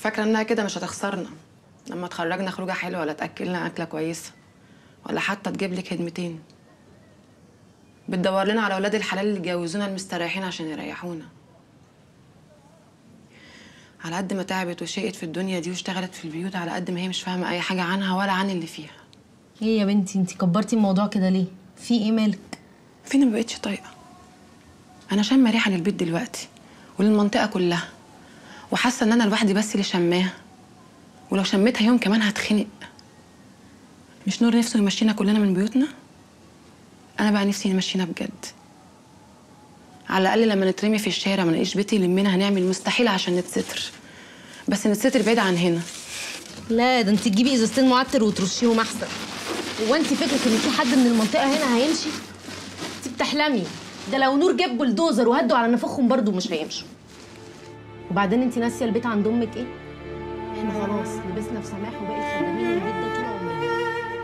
فاكره انها كده مش هتخسرنا لما تخرجنا خروجه حلوه ولا تاكلنا اكله كويسه ولا حتى تجيب لك خدمتين بتدور لنا على اولاد الحلال اللي يجوزونا المستريحين عشان يريحونا على قد ما تعبت وشقت في الدنيا دي واشتغلت في البيوت على قد ما هي مش فاهمه اي حاجه عنها ولا عن اللي فيها ايه يا بنتي انت كبرتي الموضوع كده ليه في ايه مالك فينا ما بقتش طايقه انا شامه ريحه للبيت دلوقتي وللمنطقه كلها وحاسه ان انا لوحدي بس اللي شماها ولو شميتها يوم كمان هتخنق مش نور نفسه يمشينا كلنا من بيوتنا انا بقى نفسي يمشينا بجد على الاقل لما نترمي في الشارع ما نلاقيش بيت يلمنا هنعمل المستحيل عشان نتستر بس نتستر بعيد عن هنا لا ده انت تجيبي ازازتين معطر وترشيهم احسن هو انت فكرك ان في حد من المنطقه هنا هيمشي انت بتحلمي ده لو نور جاب بلدوزر وهدوا على نفخهم برضو مش هيمشوا وبعدين انت ناسيه البيت عند امك ايه احنا خلاص لبسنا في سماح وباقي الخدامين البيت ده طول عمرنا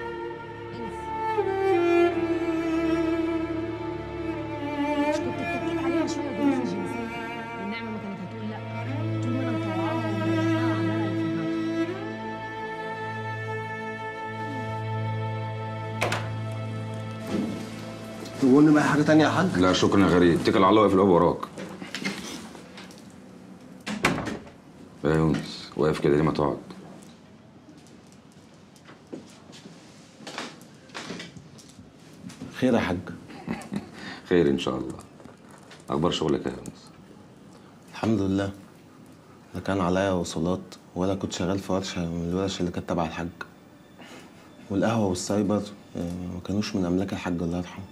انسي. مش كنت اتكيت عليها شويه وجبت جنسيه والنعمه ما كانت هتقول لا طول ما انا مطوعاها ومريحاها وعماله اللي في دماغها تقول لي بقى حاجه تانية يا حاج لا شكرا يا غريب اتكل على الله واقف الباب وراك يا يونس واقف كده ليه ما تقعد خير يا حاج خير ان شاء الله اخبار شغلك يا يونس الحمد لله لا كان عليا وصولات ولا كنت شغال في ورشه من الورش اللي كانت تبع الحاج والقهوه والسايبر آه، ما كانوش من املاك الحاج الله يرحمه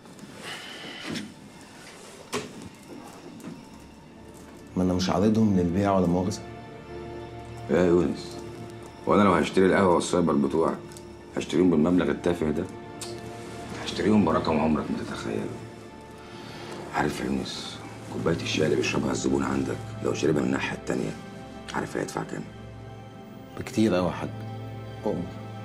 ما انا مش عارضهم للبيع ولا مؤاخذه يا يونس وانا لو هشتري القهوه والسايبر بتوعك هشتريهم بالمبلغ التافه ده هشتريهم برقم عمرك ما تتخيله عارف يا يونس كوبايه الشاي اللي بيشربها الزبون عندك لو شربها من الناحيه التانيه عارف هيدفع كام بكتير قوي يا حاج أؤمر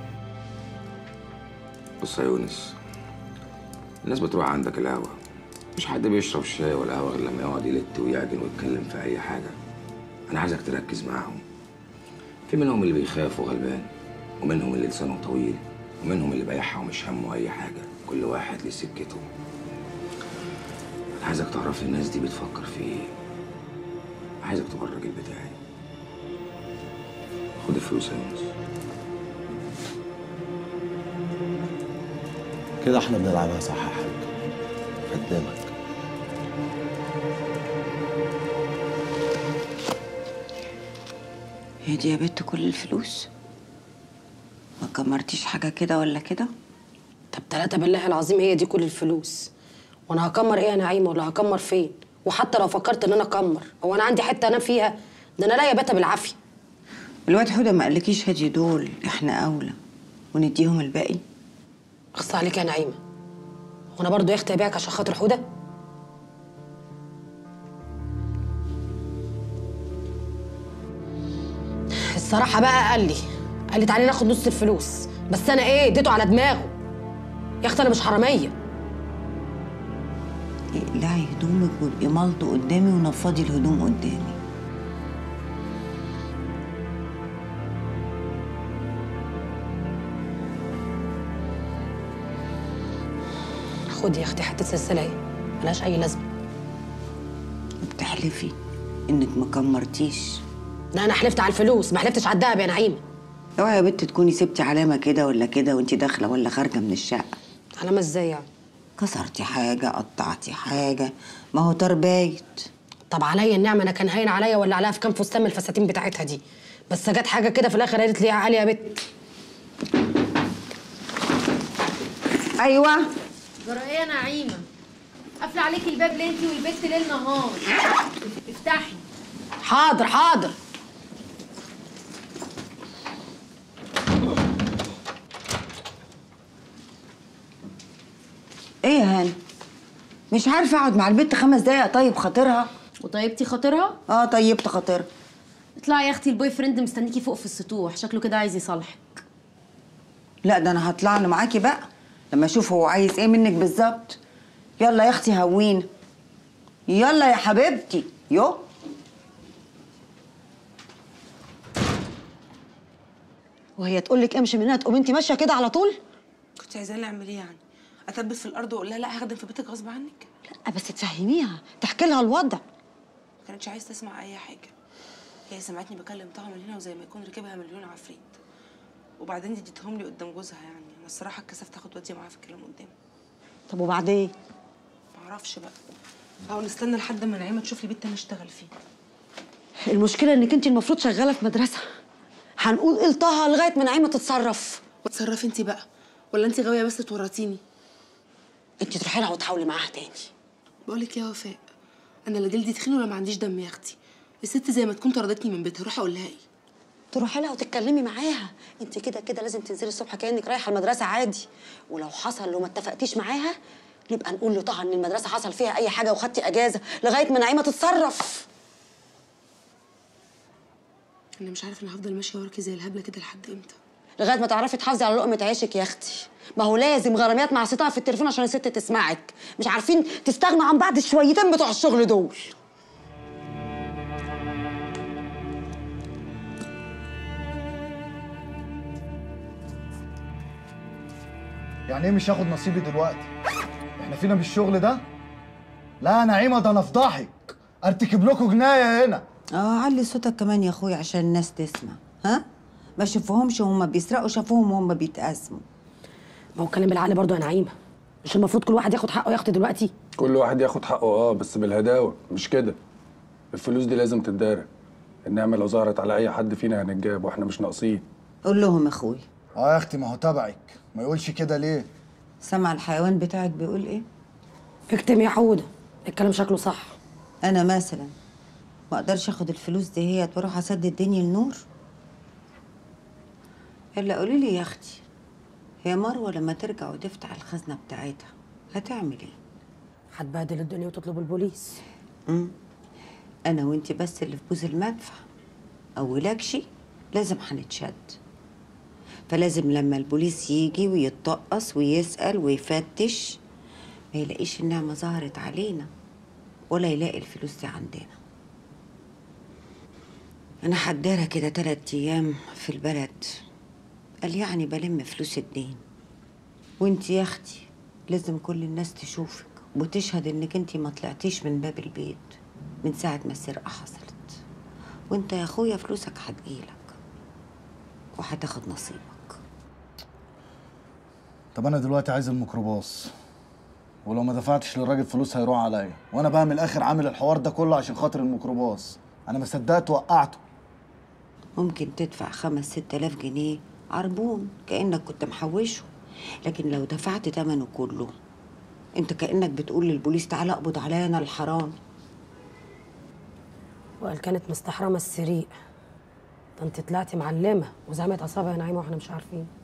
بص يا يونس الناس بتروح عندك القهوة مش حد بيشرب شاي ولا قهوة غير لما يقعد يلت ويعجن ويتكلم في أي حاجة أنا عايزك تركز معاهم في منهم اللي بيخاف وغلبان ومنهم اللي لسانه طويل ومنهم اللي بايعها ومش همه أي حاجة كل واحد ليه سكته أنا عايزك تعرف الناس دي بتفكر في إيه عايزك تبقى الراجل بتاعي خد الفلوس يا يونس كده احنا بنلعبها صح يا حاج قدامك هي دي يا بنت كل الفلوس ما كمرتيش حاجة كده ولا كده طب تلاتة بالله العظيم هي دي كل الفلوس وانا هكمر ايه يا نعيمه ولا هكمر فين وحتى لو فكرت ان انا اكمر هو انا عندي حته انام فيها ده انا لاقيه بيتها بالعافيه الواد حودة ما قالكيش هاتي دول احنا أولى ونديهم الباقي اخص عليك يا نعيمه وانا برضو يا اختي ابيعك عشان خاطر حوده الصراحه بقى قال لي قال لي تعالي ناخد نص الفلوس بس انا ايه اديته على دماغه يا اختي انا مش حراميه اقلعي هدومك وابقي ملط قدامي ونفضي الهدوم قدامي خدي يا اختي حته سلسله اهي ملهاش اي لازمه وبتحلفي انك ما كمرتيش لا انا حلفت على الفلوس ما حلفتش على الدهب يا نعيمه اوعي يا بنت تكوني سبتي علامة كده ولا كده وانت داخلة ولا خارجة من الشقة علامه ازاي يعني كسرتي حاجة قطعتي حاجة ما هو تربايت طب عليا النعمه انا كان هاين عليا ولا عليها في كام فستان من الفساتين بتاعتها دي بس جت حاجه كده في الاخر قالت لي يا علي يا بت ايوه جرى ايه يا نعيمه قافله عليكي الباب ليه انت والبت ليل نهار افتحي حاضر حاضر ايه يا هاني مش عارفة اقعد مع البنت خمس دقايق طيب خاطرها وطيبتي خاطرها اه طيبت خاطرها اطلعي يا اختي البوي فريند مستنيكي فوق في السطوح شكله كده عايز يصالحك لا ده انا هطلع له معاكي بقى لما اشوف هو عايز ايه منك بالظبط يلا يا اختي هوينا يلا يا حبيبتي يو وهي تقول لك امشي من هنا تقوم انت ماشيه كده على طول كنت عايزاني اعمل ايه يعني اثبت في الارض واقول لها لا هخدم في بيتك غصب عنك لا بس تفهميها تحكي لها الوضع ما كانتش عايز تسمع اي حاجه هي سمعتني بكلم طه من هنا وزي ما يكون ركبها مليون عفريت وبعدين دي اديتهم لي قدام جوزها يعني انا الصراحه اتكسفت اخد ودي معاها في الكلام قدامه طب وبعدين معرفش بقى او نستنى لحد ما نعيمه تشوف لي بيت تاني اشتغل فيه المشكله انك انت المفروض شغاله في مدرسه هنقول ايه لطه لغايه ما نعيمه تتصرف وتصرفي انت بقى ولا انت غاويه بس تورطيني انت تروحي لها وتحاولي معاها تاني بقول لك يا وفاء انا لا جلدي تخين ولا ما عنديش دم يا اختي الست زي ما تكون طردتني من بيتها روح اقول لها ايه تروحي لها وتتكلمي معاها انت كده كده لازم تنزلي الصبح كانك رايحه المدرسه عادي ولو حصل لو ما اتفقتيش معاها نبقى نقول لطه ان المدرسه حصل فيها اي حاجه وخدتي اجازه لغايه ما نعيمه تتصرف انا مش عارفه انا هفضل ماشيه وراكي زي الهبله كده لحد امتى لغايه ما تعرفي تحافظي على لقمه عيشك يا اختي ما هو لازم غراميات مع ستها في التليفون عشان الست تسمعك مش عارفين تستغنوا عن بعض الشويتين بتوع الشغل دول يعني ايه مش هاخد نصيبي دلوقتي احنا فينا بالشغل ده لا يا نعيمه ده انا فضحك ارتكب لكم جنايه هنا اه علي صوتك كمان يا اخويا عشان الناس تسمع ها ما شافوهمش وهم بيسرقوا شافوهم وهم بيتقاسموا ما هو الكلام بالعقل برضه يا نعيمه مش المفروض كل واحد ياخد حقه يا اختي دلوقتي كل واحد ياخد حقه اه بس بالهداوه مش كده الفلوس دي لازم تتدارى النعمه لو ظهرت على اي حد فينا هنتجاب واحنا مش ناقصين قول لهم يا اخويا اه يا اختي ما هو تبعك ما يقولش كده ليه سمع الحيوان بتاعك بيقول ايه اكتم يا حوده الكلام شكله صح انا مثلا ما اقدرش اخد الفلوس دي هي واروح اسدد الدنيا النور الا قولي لي يا اختي هي مروه لما ترجع وتفتح الخزنه بتاعتها هتعمل ايه هتبهدل الدنيا وتطلب البوليس انا وانت بس اللي في بوز المدفع اولكش لازم هنتشد فلازم لما البوليس يجي ويتطقص ويسأل ويفتش ما يلاقيش النعمة ظهرت علينا ولا يلاقي الفلوس دي عندنا أنا حدارة كده تلات أيام في البلد قال يعني بلم فلوس الدين وانت يا أختي لازم كل الناس تشوفك وتشهد انك انت ما طلعتيش من باب البيت من ساعة ما السرقة حصلت وانت يا اخويا فلوسك هتجيلك وهتاخد نصيبك طب انا دلوقتي عايز الميكروباص ولو ما دفعتش للراجل فلوس هيروح عليا وانا بقى من الاخر عامل الحوار ده كله عشان خاطر الميكروباص انا ما صدقت وقعته ممكن تدفع خمس ست آلاف جنيه عربون كأنك كنت محوشه لكن لو دفعت تمنه كله انت كأنك بتقول للبوليس تعالى اقبض عليا انا الحرام وقال كانت مستحرمه السريق ده انت طلعتي معلمه وزعمت اصابع يا نعيمه واحنا مش عارفين